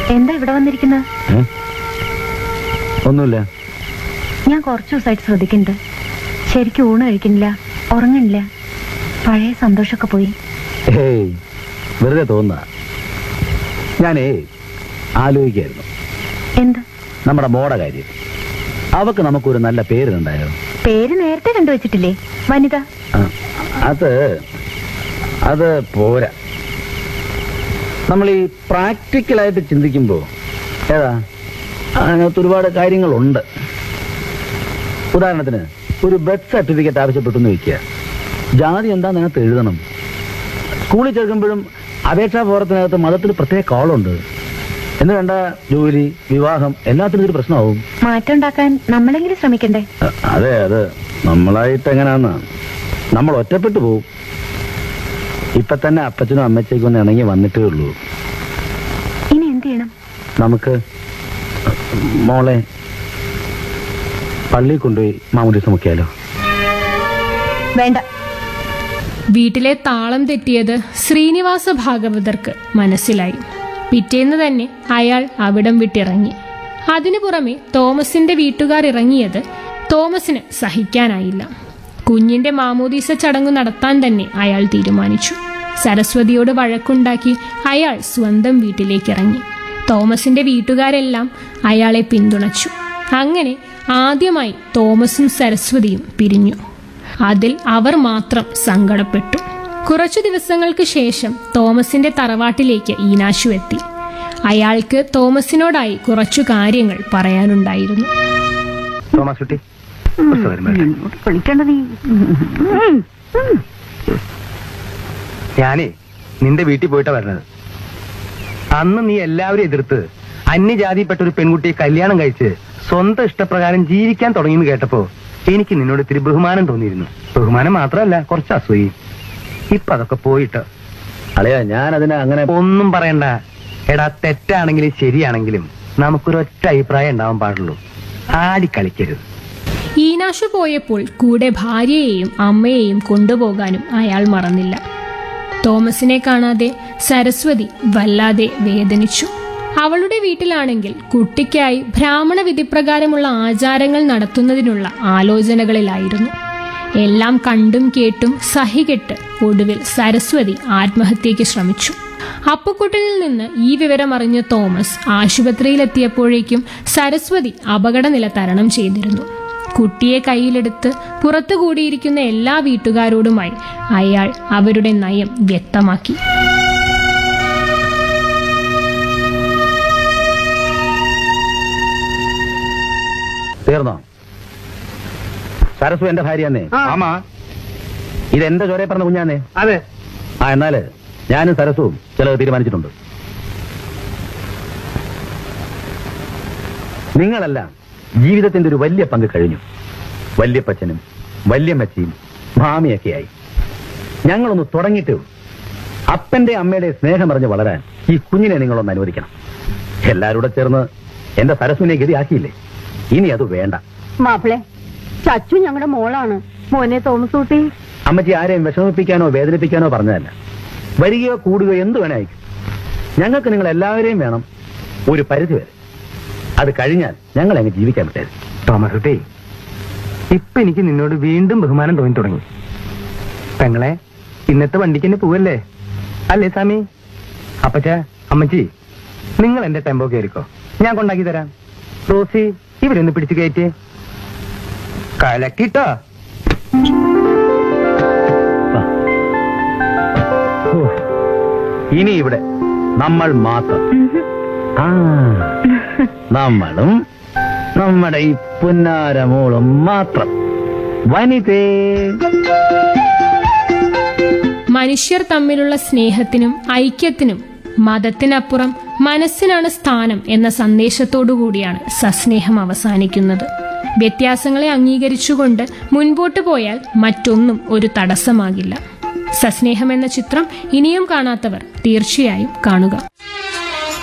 എന്താ ഇവിടെ വന്നിരിക്കുന്നത് ഏ? ഒന്നുമില്ല ഞാൻ കുറച്ചു ദിവസമായിട്ട് ശ്രദ്ധിക്കുന്നുണ്ട് ശരിക്കും ഊണ് കഴിക്കുന്നില്ല ഉറങ്ങണില്ല പഴയ സന്തോഷമൊക്കെ പോയി ഏയ് വെറുതെ തോന്നുക ഞാനേ ആലോചിക്കായിരുന്നു എന്ത് നമ്മുടെ മോടെ കാര്യം അവക്ക് നമുക്കൊരു നല്ല പേരുണ്ടായോ പേര് നേരത്തെ കണ്ടുവച്ചിട്ടില്ലേ വനിത ആ, അത് അത് പോരാ നമ്മൾ ഈ പ്രാക്ടിക്കലായിട്ട് ചിന്തിക്കുമ്പോൾ ഏതാ അതിനകത്ത് ഒരുപാട് കാര്യങ്ങളുണ്ട് ഉദാഹരണത്തിന് ഒരു ബർത്ത് സർട്ടിഫിക്കറ്റ് ആവശ്യപ്പെട്ടു എന്ന് വയ്ക്കുക ജാതി എന്താന്ന് അതിനകത്ത് എഴുതണം സ്കൂളിൽ ചേർക്കുമ്പോഴും അപേക്ഷാ ഫോറത്തിനകത്ത് മതത്തിന് പ്രത്യേക കോളുണ്ട് എന്ന് വേണ്ട ജോലി വിവാഹം എല്ലാത്തിനും ഒരു പ്രശ്നമാവും മാറ്റം ഉണ്ടാക്കാൻ നമ്മളെങ്കിലും ശ്രമിക്കണ്ടേ അ- അതെ അത് നമ്മളായിട്ട് എങ്ങനെയാന്ന് നമ്മൾ ഒറ്റപ്പെട്ടു പോവും ഇപ്പൊ തന്നെ അപ്പച്ചനും അമ്മച്ചേക്കും ഒന്ന് ഇണങ്ങി വന്നിട്ടേ ഉള്ളൂ ഇനി എന്ത് ചെയ്യണം നമുക്ക് മോളെ പള്ളിയിൽ കൊണ്ടുപോയി മാമുദീസം മുക്കിയാലോ വേണ്ട വീട്ടിലെ താളം തെറ്റിയത് ശ്രീനിവാസ ഭാഗവതർക്ക് മനസ്സിലായി പിറ്റേന്ന് തന്നെ അയാൾ അവിടം വിട്ടിറങ്ങി അതിനു പുറമെ തോമസിന്റെ വീട്ടുകാർ ഇറങ്ങിയത് തോമസിന് സഹിക്കാനായില്ല കുഞ്ഞിന്റെ മാമോദീസ ചടങ്ങ് നടത്താൻ തന്നെ അയാൾ തീരുമാനിച്ചു സരസ്വതിയോട് വഴക്കുണ്ടാക്കി അയാൾ സ്വന്തം വീട്ടിലേക്ക് ഇറങ്ങി തോമസിന്റെ വീട്ടുകാരെല്ലാം അയാളെ പിന്തുണച്ചു അങ്ങനെ ആദ്യമായി തോമസും സരസ്വതിയും പിരിഞ്ഞു അതിൽ അവർ മാത്രം സങ്കടപ്പെട്ടു കുറച്ചു ദിവസങ്ങൾക്ക് ശേഷം തോമസിന്റെ തറവാട്ടിലേക്ക് ഈനാശു എത്തി അയാൾക്ക് തോമസിനോടായി കുറച്ചു കാര്യങ്ങൾ പറയാനുണ്ടായിരുന്നു തോമസ് കുട്ടി വിളിക്കണ്ട നീ ഞാനേ നിന്റെ വീട്ടിൽ പോയിട്ടാ വരണത് അന്ന് നീ എല്ലാവരും എതിർത്ത് അന്യജാതിപ്പെട്ട ഒരു പെൺകുട്ടിയെ കല്യാണം കഴിച്ച് സ്വന്തം ഇഷ്ടപ്രകാരം ജീവിക്കാൻ തുടങ്ങിയെന്ന് കേട്ടപ്പോ എനിക്ക് നിന്നോട് ഇത്തിരി ബഹുമാനം തോന്നിയിരുന്നു ബഹുമാനം മാത്രമല്ല കുറച്ച് അസൂയി ഇപ്പൊ അതൊക്കെ പോയിട്ട് അളയാ ഞാൻ അതിനെ അങ്ങനെ ഒന്നും പറയണ്ട എടാ തെറ്റാണെങ്കിലും ശരിയാണെങ്കിലും നമുക്കൊരൊറ്റ അഭിപ്രായം ഉണ്ടാവാൻ പാടുള്ളൂ ആടിക്കളിക്കരുത് ഈനാശു പോയപ്പോൾ കൂടെ ഭാര്യയെയും അമ്മയെയും കൊണ്ടുപോകാനും അയാൾ മറന്നില്ല തോമസിനെ കാണാതെ സരസ്വതി വല്ലാതെ വേദനിച്ചു അവളുടെ വീട്ടിലാണെങ്കിൽ കുട്ടിക്കായി ബ്രാഹ്മണ വിധിപ്രകാരമുള്ള ആചാരങ്ങൾ നടത്തുന്നതിനുള്ള ആലോചനകളിലായിരുന്നു എല്ലാം കണ്ടും കേട്ടും സഹികെട്ട് ഒടുവിൽ സരസ്വതി ആത്മഹത്യയ്ക്ക് ശ്രമിച്ചു അപ്പുക്കുട്ടനിൽ നിന്ന് ഈ വിവരം അറിഞ്ഞ തോമസ് ആശുപത്രിയിലെത്തിയപ്പോഴേക്കും സരസ്വതി അപകടനില തരണം ചെയ്തിരുന്നു കുട്ടിയെ കയ്യിലെടുത്ത് പുറത്തു കൂടിയിരിക്കുന്ന എല്ലാ വീട്ടുകാരോടുമായി അയാൾ അവരുടെ നയം വ്യക്തമാക്കി തീർന്നോ സരസു എന്റെ ഭാര്യയാന്നേ ആമാ ഇതെന്റെ ചോരയെ പറഞ്ഞ കുഞ്ഞാന്നേ അതെ ആ എന്നാല് ഞാനും സരസുവും ചിലത് തീരുമാനിച്ചിട്ടുണ്ട് നിങ്ങളെല്ലാം ജീവിതത്തിന്റെ ഒരു വലിയ പങ്ക് കഴിഞ്ഞു വല്യപ്പച്ചനും വല്യമ്മച്ചിയും മാമിയൊക്കെയായി ഞങ്ങളൊന്ന് തുടങ്ങിയിട്ടേ ഉള്ളൂ അപ്പന്റെ അമ്മയുടെ സ്നേഹം അറിഞ്ഞ് വളരാൻ ഈ കുഞ്ഞിനെ നിങ്ങളൊന്ന് അനുവദിക്കണം എല്ലാവരും കൂടെ ചേർന്ന് എന്റെ സരസുവിനെ ഗതിയാക്കിയില്ലേ ഇനി അത് വേണ്ട മാപ്പിളെ ചച്ചു ഞങ്ങളുടെ മോളാണ് മോനെ തോമസ് കുട്ടി അമ്മച്ചി ആരെയും വിഷമിപ്പിക്കാനോ വേദനിപ്പിക്കാനോ പറഞ്ഞതല്ല വരികയോ കൂടുകയോ എന്ത് വേണേ അയക്കും ഞങ്ങൾക്ക് നിങ്ങൾ എല്ലാവരെയും വേണം ഒരു പരിധി വരെ അത് കഴിഞ്ഞാൽ ഞങ്ങൾ അങ്ങ് ജീവിക്കാൻ പറ്റേ തോമസ് കുട്ടി ഇപ്പൊ എനിക്ക് നിന്നോട് വീണ്ടും ബഹുമാനം തോന്നി തുടങ്ങി പെങ്ങളെ ഇന്നത്തെ വണ്ടിക്ക് തന്നെ പോവല്ലേ അല്ലേ സ്വാമി അപ്പച്ച അമ്മച്ചി നിങ്ങൾ എന്റെ ടെമ്പോ കയറിക്കോ ഞാൻ കൊണ്ടാക്കി തരാം റോസി ഇവരൊന്ന് പിടിച്ചു കയറ്റേ കലക്കിട്ടോ ഇനി ഇവിടെ നമ്മൾ മാത്രം ആ നമ്മളും നമ്മുടെ ഈ പുന്നാരമോളും മാത്രം വനിതേ മനുഷ്യർ തമ്മിലുള്ള സ്നേഹത്തിനും ഐക്യത്തിനും മതത്തിനപ്പുറം മനസ്സിനാണ് സ്ഥാനം എന്ന സന്ദേശത്തോടുകൂടിയാണ് സസ്നേഹം അവസാനിക്കുന്നത് വ്യത്യാസങ്ങളെ അംഗീകരിച്ചുകൊണ്ട് മുൻപോട്ട് പോയാൽ മറ്റൊന്നും ഒരു തടസ്സമാകില്ല സസ്നേഹം എന്ന ചിത്രം ഇനിയും കാണാത്തവർ തീർച്ചയായും കാണുക